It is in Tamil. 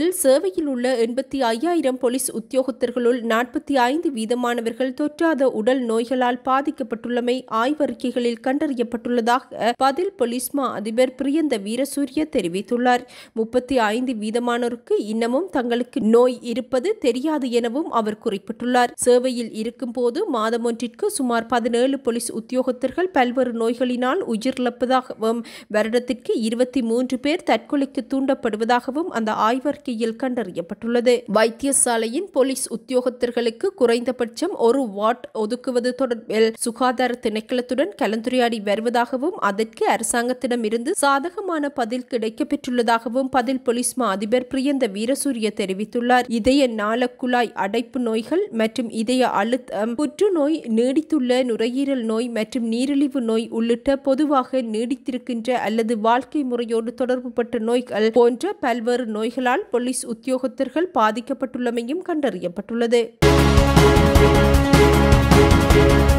இந்நிலையில் சேவையில் உள்ள எண்பத்தி ஐயாயிரம் போலீஸ் உத்தியோகத்தர்களுள் நாற்பத்தி ஐந்து வீதமானவர்கள் தொற்றாத உடல் நோய்களால் பாதிக்கப்பட்டுள்ளமை ஆய்வறிக்கைகளில் கண்டறியப்பட்டுள்ளதாக பதில் போலீஸ் மா அதிபர் பிரியந்த வீரசூரிய தெரிவித்துள்ளார் முப்பத்தி ஐந்து வீதமானோருக்கு இன்னமும் தங்களுக்கு நோய் இருப்பது தெரியாது எனவும் அவர் குறிப்பிட்டுள்ளார் சேவையில் இருக்கும்போது மாதமொன்றிற்கு சுமார் பதினேழு போலீஸ் உத்தியோகத்தர்கள் பல்வேறு நோய்களினால் உயிரிழப்பதாகவும் வருடத்திற்கு இருபத்தி மூன்று பேர் தற்கொலைக்கு தூண்டப்படுவதாகவும் அந்த ஆய்வறிக்கையில் கண்டறியப்பட்டுள்ளது வைத்தியசாலையின் போலீஸ் உத்தியோகத்தர்களுக்கு குறைந்தபட்சம் ஒரு வாட் ஒதுக்குவது தொடர்பில் சுகாதார திணைக்களத்துடன் கலந்துரையாடி வருவதாகவும் அதற்கு அரசாங்கத்திடம் இருந்து சாதகமான பதில் கிடைக்கப்பெற்றுள்ளதாகவும் பதில் போலீஸ் மா அதிபர் பிரியந்த வீரசூரிய தெரிவித்துள்ளார் இதய நாளக்குழாய் அடைப்பு நோய்கள் மற்றும் இதய அழுத்தம் புற்றுநோய் நீடித்துள்ள நுரையீரல் நோய் மற்றும் நீரிழிவு நோய் உள்ளிட்ட பொதுவாக நீடித்திருக்கின்ற அல்லது வாழ்க்கை முறையோடு தொடர்புபட்ட நோய்கள் போன்ற பல்வேறு நோய்களால் போலீஸ் உத்தியோகத்தர்கள் பாதிக்கப்பட்டுள்ளமையும் கண்டறியப்பட்டுள்ளது